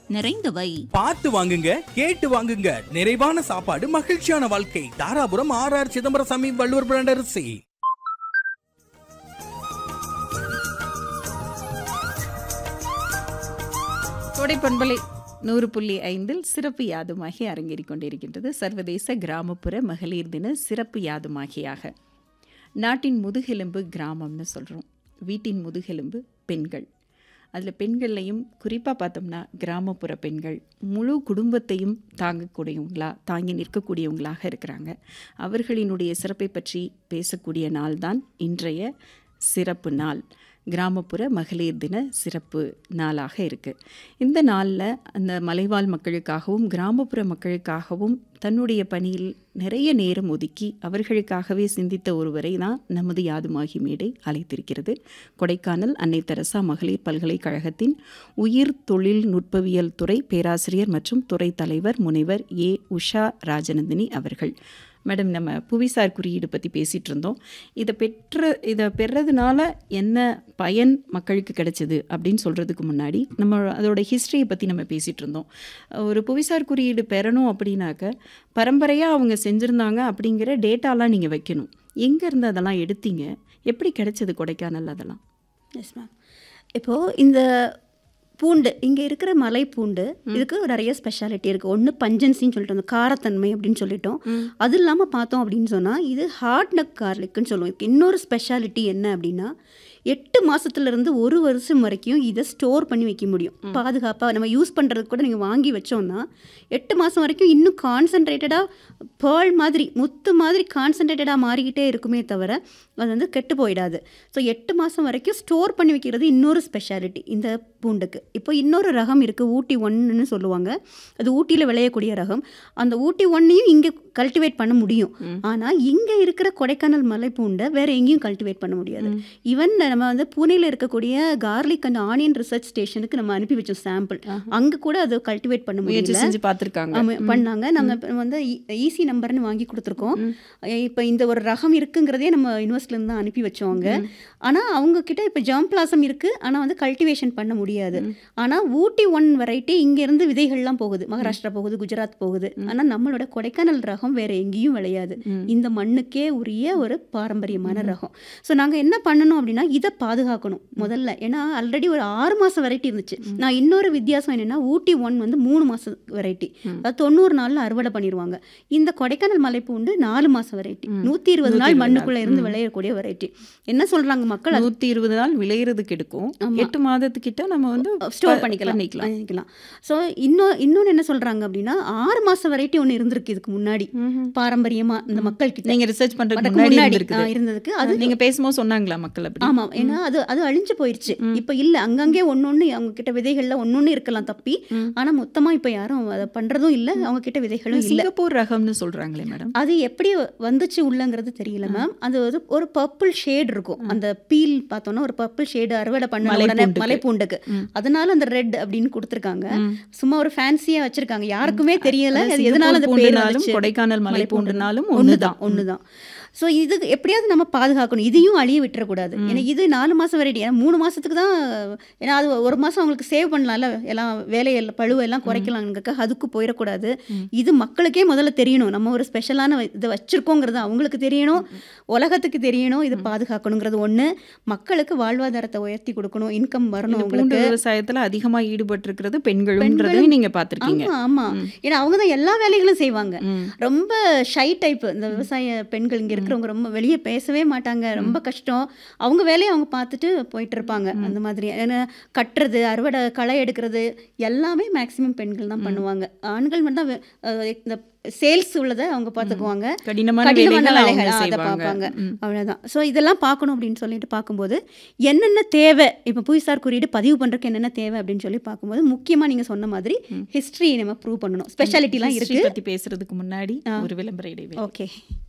நிறைந்தவை பார்த்து வாங்குங்க கேட்டு வாங்குங்க நிறைவான சாப்பாடு மகிழ்ச்சியான வாழ்க்கை Dharapuram R R Chidambarasamy Valluvar brand அரிசி கோடை பண்பலை நூறு புள்ளி ஐந்தில் சிறப்பு யாதுமாகி அரங்கேறிக் கொண்டிருக்கின்றது சர்வதேச கிராமப்புற மகளிர் தின சிறப்பு யாதுமாகியாக நாட்டின் முதுகெலும்பு கிராமம்னு சொல்கிறோம் வீட்டின் முதுகெலும்பு பெண்கள் அதில் பெண்கள்லையும் குறிப்பாக பார்த்தோம்னா கிராமப்புற பெண்கள் முழு குடும்பத்தையும் தாங்கக்கூடியவங்களா தாங்கி நிற்கக்கூடியவங்களாக இருக்கிறாங்க அவர்களினுடைய சிறப்பை பற்றி பேசக்கூடிய நாள் தான் இன்றைய சிறப்பு நாள் கிராமப்புற மகளிர் தின சிறப்பு நாளாக இருக்குது இந்த நாளில் அந்த மலைவாழ் மக்களுக்காகவும் கிராமப்புற மக்களுக்காகவும் தன்னுடைய பணியில் நிறைய நேரம் ஒதுக்கி அவர்களுக்காகவே சிந்தித்த ஒருவரை தான் நமது யாதுமாகி மேடை அழைத்திருக்கிறது கொடைக்கானல் அன்னை தெரசா மகளிர் பல்கலைக்கழகத்தின் உயிர் தொழில் நுட்பவியல் துறை பேராசிரியர் மற்றும் துறை தலைவர் முனைவர் ஏ உஷா ராஜநந்தினி அவர்கள் மேடம் நம்ம புவிசார் குறியீடு பற்றி பேசிகிட்டு இருந்தோம் இதை பெற்ற இதை பெறதுனால என்ன பயன் மக்களுக்கு கிடைச்சது அப்படின்னு சொல்கிறதுக்கு முன்னாடி நம்ம அதோட ஹிஸ்ட்ரியை பற்றி நம்ம பேசிகிட்டு இருந்தோம் ஒரு புவிசார் குறியீடு பெறணும் அப்படின்னாக்க பரம்பரையாக அவங்க செஞ்சுருந்தாங்க அப்படிங்கிற டேட்டாலாம் நீங்கள் வைக்கணும் எங்கேருந்து அதெல்லாம் எடுத்தீங்க எப்படி கிடைச்சது கொடைக்கானல் அதெல்லாம் எஸ் மேம் இப்போது இந்த பூண்டு இங்கே இருக்கிற மலை பூண்டு இதுக்கு நிறைய ஸ்பெஷாலிட்டி இருக்குது ஒன்று பஞ்சன்சின்னு சொல்லிட்டு அந்த காரத்தன்மை அப்படின்னு சொல்லிட்டோம் அது இல்லாமல் பார்த்தோம் அப்படின்னு சொன்னால் இது ஹார்ட் நக் கார்லிக்குன்னு சொல்லுவோம் இதுக்கு இன்னொரு ஸ்பெஷாலிட்டி என்ன அப்படின்னா எட்டு மாதத்துலேருந்து ஒரு வருஷம் வரைக்கும் இதை ஸ்டோர் பண்ணி வைக்க முடியும் பாதுகாப்பாக நம்ம யூஸ் பண்ணுறதுக்கு கூட நீங்கள் வாங்கி வச்சோம்னா எட்டு மாதம் வரைக்கும் இன்னும் கான்சன்ட்ரேட்டடாக பேர்ல் மாதிரி முத்து மாதிரி கான்சன்ட்ரேட்டடாக மாறிக்கிட்டே இருக்குமே தவிர அது வந்து கெட்டு போயிடாது ஸோ எட்டு மாதம் வரைக்கும் ஸ்டோர் பண்ணி வைக்கிறது இன்னொரு ஸ்பெஷாலிட்டி இந்த பூண்டுக்கு இப்போ இன்னொரு ரகம் இருக்குது ஊட்டி ஒன்றுன்னு சொல்லுவாங்க அது ஊட்டியில் விளையக்கூடிய ரகம் அந்த ஊட்டி ஒன்னையும் இங்கே கல்டிவேட் பண்ண முடியும் ஆனால் இங்கே இருக்கிற கொடைக்கானல் மலை பூண்டை வேற எங்கேயும் கல்டிவேட் பண்ண முடியாது ஈவன் நம்ம வந்து பூனேல இருக்கக்கூடிய கார்லிக் அண்ட் ஆனியன் ரிசர்ச் ஸ்டேஷனுக்கு நம்ம அனுப்பி வச்சோம் சாம்பிள் அங்கே கூட அதை கல்டிவேட் பண்ண முயற்சி முடியல செஞ்சு பார்த்துருக்காங்க ஆமா, பண்ணாங்க நம்ம இப்ப வந்து ஈஸி நம்பர்னு வாங்கி கொடுத்துருக்கோம் இப்போ இந்த ஒரு ரகம் இருக்குங்கிறதே நம்ம யூனிவர்சிட்டிலேருந்து தான் அனுப்பி வச்சோங்க ஆனால் அவங்க கிட்ட இப்போ ஜாம் பிளாசம் இருக்கு ஆனால் வந்து கல்டிவேஷன் பண்ண முடியாது ஆனால் ஊட்டி ஒன் வெரைட்டி இங்கேருந்து விதைகள்லாம் போகுது மகாராஷ்டிரா போகுது குஜராத் போகுது ஆனால் நம்மளோட கொடைக்கானல் ரகம் வேற எங்கேயும் விளையாது இந்த மண்ணுக்கே உரிய ஒரு பாரம்பரியமான ரகம் ஸோ நாங்கள் என்ன பண்ணணும் அப்படின்னா இதை பாதுகாக்கணும் முதல்ல ஏன்னா ஆல்ரெடி ஒரு ஆறு மாதம் வெரைட்டி இருந்துச்சு நான் இன்னொரு வித்தியாசம் என்னன்னா ஊட்டி ஒன் வந்து மூணு மாதம் வெரைட்டி அது தொண்ணூறு நாளில் அறுவடை பண்ணிடுவாங்க இந்த கொடைக்கானல் மலைப்பூண்டு நாலு மாதம் வெரைட்டி நூற்றி இருபது நாள் மண்ணுக்குள்ளே இருந்து விளையக்கூடிய வெரைட்டி என்ன சொல்கிறாங்க மக்கள் அது நூற்றி இருபது நாள் விளையிறதுக்கு எடுக்கும் எட்டு மாதத்துக்கிட்ட நம்ம வந்து ஸ்டோர் ப- பண்ணிக்கலாம் பண்ணிக்கலாம் பண்ணிக்கலாம் ஸோ இன்னும் இன்னொன்று என்ன சொல்கிறாங்க அப்படின்னா ஆறு மாதம் வெரைட்டி ஒன்று இருந்திருக்கு இதுக்கு முன்னாடி பாரம்பரியமாக இந்த மக்கள் கிட்ட நீங்க ரிசர்ச் பண்றதுக்கு அதுக்கு முன்னாடி முன்னாடி இருந்திருக்குது ஆ, இருந்ததுக்கு அது நீங்க பேசும்போது சொன்னாங்களா மக்கள் அப்படி ஆமாம் ஏன்னா அது அது அழிஞ்சு போயிருச்சு இப்போ இல்லை அங்கங்கே ஒன்னொன்னு அவங்க கிட்ட விதைகள்ல ஒன்னொன்னு இருக்கலாம் தப்பி ஆனா மொத்தமா இப்போ யாரும் அதை பண்றதும் இல்லை அவங்க கிட்ட விதைகளும் இல்லை சிங்கப்பூர் ரகம்னு சொல்றாங்களே மேடம் அது எப்படி வந்துச்சு உள்ளங்கிறது தெரியல மேம் அது ஒரு ஒரு பர்பிள் ஷேட் இருக்கும் அந்த பீல் பார்த்தோன்னா ஒரு பர்பிள் ஷேடு அறுவடை பண்ண உடனே மலைப்பூண்டுக்கு. மலைப்பூண்டுக்கு அதனால அந்த ரெட் அப்படின்னு கொடுத்துருக்காங்க சும்மா ஒரு ஃபேன்சியா வச்சிருக்காங்க யாருக்குமே தெரியல அது எதனால அந்த பேர் பூண்டுனாலும் வந்துச்சு கொடைக்கானல் மலை பூண்டுனாலும் ஒண்ணுதான் ஒண்ணுதான் ஒண்ணுதான் ஸோ இது எப்படியாவது நம்ம பாதுகாக்கணும் இதையும் அழிய விட்டுறக்கூடாது ஏன்னா இது நாலு மாதம் வெரைட்டி ஏன்னா மூணு மாதத்துக்கு தான் ஏன்னா அது ஒரு மாதம் அவங்களுக்கு சேவ் பண்ணலாம்ல எல்லாம் வேலையெல்லாம் பழுவெல்லாம் குறைக்கலாங்கிறக்க அதுக்கு போயிடக்கூடாது இது மக்களுக்கே முதல்ல தெரியணும் நம்ம ஒரு ஸ்பெஷலான இதை வச்சிருக்கோங்கிறது அவங்களுக்கு தெரியணும் உலகத்துக்கு தெரியணும் இது பாதுகாக்கணுங்கிறது ஒன்று மக்களுக்கு வாழ்வாதாரத்தை உயர்த்தி கொடுக்கணும் இன்கம் வரணும் இந்த பூண்டு அவங்களுக்கு விவசாயத்துல அதிகமா ஈடுபட்டிருக்கிறது பெண்களும்ன்றதையும் நீங்க பாத்திருக்கீங்க ஆமா ஆமா ஏன்னா அவங்க தான் எல்லா வேலைகளும் செய்வாங்க ம். ரொம்ப ஷை டைப் இந்த விவசாய பெண்கள் இங்க இருக்கிறவங்க ரொம்ப வெளியே பேசவே மாட்டாங்க ரொம்ப கஷ்டம் அவங்க வேலையை அவங்க பார்த்துட்டு போயிட்டு இருப்பாங்க அந்த மாதிரி ஏன்னா கட்டுறது அறுவடை களை எடுக்கிறது எல்லாமே மேக்சிமம் பெண்கள் தான் பண்ணுவாங்க ஆண்கள் மட்டும் தான் வே- அஹ் இந்த சேல்ஸ் உள்ளதை அவங்க பார்த்துக்குவாங்க கடினமான கடினமான வேலைகள் அவங்க வேலைகள் அதை செய்வாங்க பார்ப்பாங்க ம். அவ்வளோதான் ஸோ இதெல்லாம் பார்க்கணும் அப்படின்னு சொல்லிட்டு பார்க்கும்போது என்னென்ன தேவை இப்போ புவிசார் குறியீடு பதிவு பண்ணுறதுக்கு என்னென்ன தேவை அப்படின்னு சொல்லி பார்க்கும்போது முக்கியமாக நீங்கள் சொன்ன மாதிரி ஹிஸ்ட்ரி நம்ம ப்ரூவ் பண்ணணும் ஸ்பெஷாலிட்டிலாம் History இருக்கு பத்தி பேசுறதுக்கு முன்னாடி ஒரு விளம்பர இடைவேளை ஓகே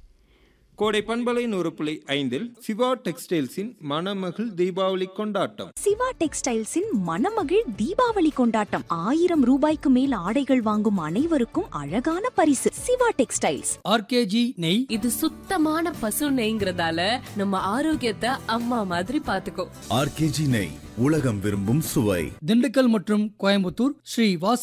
கோடை பண்பலை நூறு புள்ளி ஐந்தில் சிவா டெக்ஸ்டைல்ஸின் மணமகள் தீபாவளி கொண்டாட்டம் சிவா டெக்ஸ்டைல்ஸின் மணமகிழ் தீபாவளி கொண்டாட்டம் ஆயிரம் ரூபாய்க்கு மேல் ஆடைகள் வாங்கும் அனைவருக்கும் அழகான பரிசு சிவா டெக்ஸ்டைல்ஸ் ஆர்கேஜி நெய் இது சுத்தமான பசு நெய்ங்கிறதால நம்ம ஆரோக்கியத்தை அம்மா மாதிரி பாத்துக்கோ ஆர்கேஜி நெய் உலகம் விரும்பும் சுவை திண்டுக்கல் மற்றும் கோயம்புத்தூர் ஸ்ரீ வாச